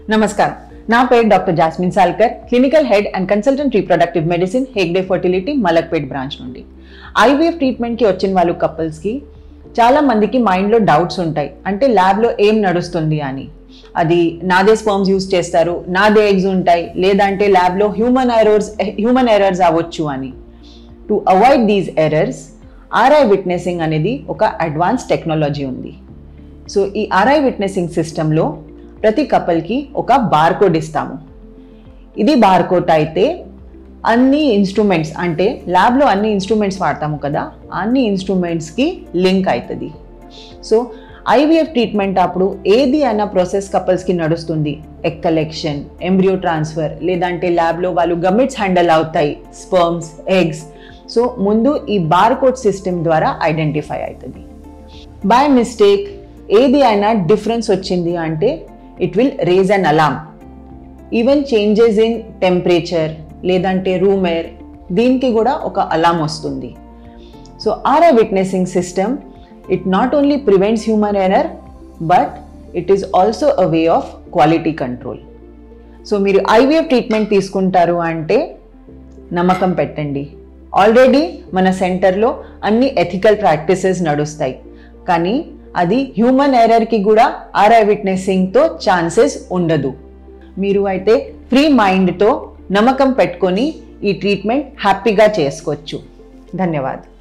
నమస్కారం నా పేరు doctor Jasmine Salkar clinical head and consultant reproductive medicine Hegde fertility Malakpet branch నుండి ఐవీఎఫ్ ట్రీట్మెంట్కి వచ్చిన వాళ్ళు కపుల్స్కి చాలా మందికి మైండ్లో డౌట్స్ ఉంటాయి అంటే ల్యాబ్లో ఏం నడుస్తుంది అని అది నాదే స్పర్మ్స్ యూస్ చేస్తారు నాదే ఎగ్స్ ఉంటాయి లేదంటే ల్యాబ్లో హ్యూమన్ ఎరర్స్ హ్యూమన్ ఎరర్స్ అవ్వచ్చు అని to avoid these errors RI witnessing అనేది ఒక అడ్వాన్స్ టెక్నాలజీ ఉంది సో ఈ ఆర్ఐ విట్నెసింగ్ సిస్టంలో ప్రతి కపుల్కి ఒక బార్కోడ్ ఇస్తాము ఇది బార్కోడ్ అయితే అన్ని ఇన్స్ట్రుమెంట్స్ అంటే ల్యాబ్లో అన్ని ఇన్స్ట్రుమెంట్స్ వాడతాము కదా అన్ని ఇన్స్ట్రుమెంట్స్కి లింక్ అవుతుంది సో ఐవీఎఫ్ ట్రీట్మెంట్ అప్పుడు ఏది అన్న ప్రాసెస్ కపుల్స్కి నడుస్తుంది ఎగ్ కలెక్షన్ ఎంబ్రియో ట్రాన్స్ఫర్ లేదంటే ల్యాబ్లో వాళ్ళు గమిట్స్ హ్యాండల్ అవుతాయి స్పర్మ్స్ ఎగ్స్ సో ముందు ఈ బార్కోడ్ సిస్టమ్ ద్వారా ఐడెంటిఫై అవుతుంది బై మిస్టేక్ ఏది అయినా డిఫరెన్స్ వచ్చింది అంటే it will raise an alarm even changes in temperature లేదంటే రూమ్ ఎయిర్ దీనికి కూడా ఒక అలామ్ వస్తుంది so RI witnessing system it not only prevents human error but it is also a way of quality control so మీరు IVF treatment తీసుకుంటారు అంటే నమ్మకం పెట్టండి ఆల్రెడీ మన సెంటర్లో అన్ని ఎథికల్ ప్రాక్టీసెస్ నడుస్తాయి కానీ అది హ్యూమన్ ఎరర్కి కూడా ఆర్ఐ విట్నెసింగ్తో ఛాన్సెస్ ఉండదు మీరు అయితే ఫ్రీ మైండ్తో నమ్మకం పెట్టుకొని ఈ ట్రీట్మెంట్ హ్యాపీగా చేసుకోవచ్చు ధన్యవాదాలు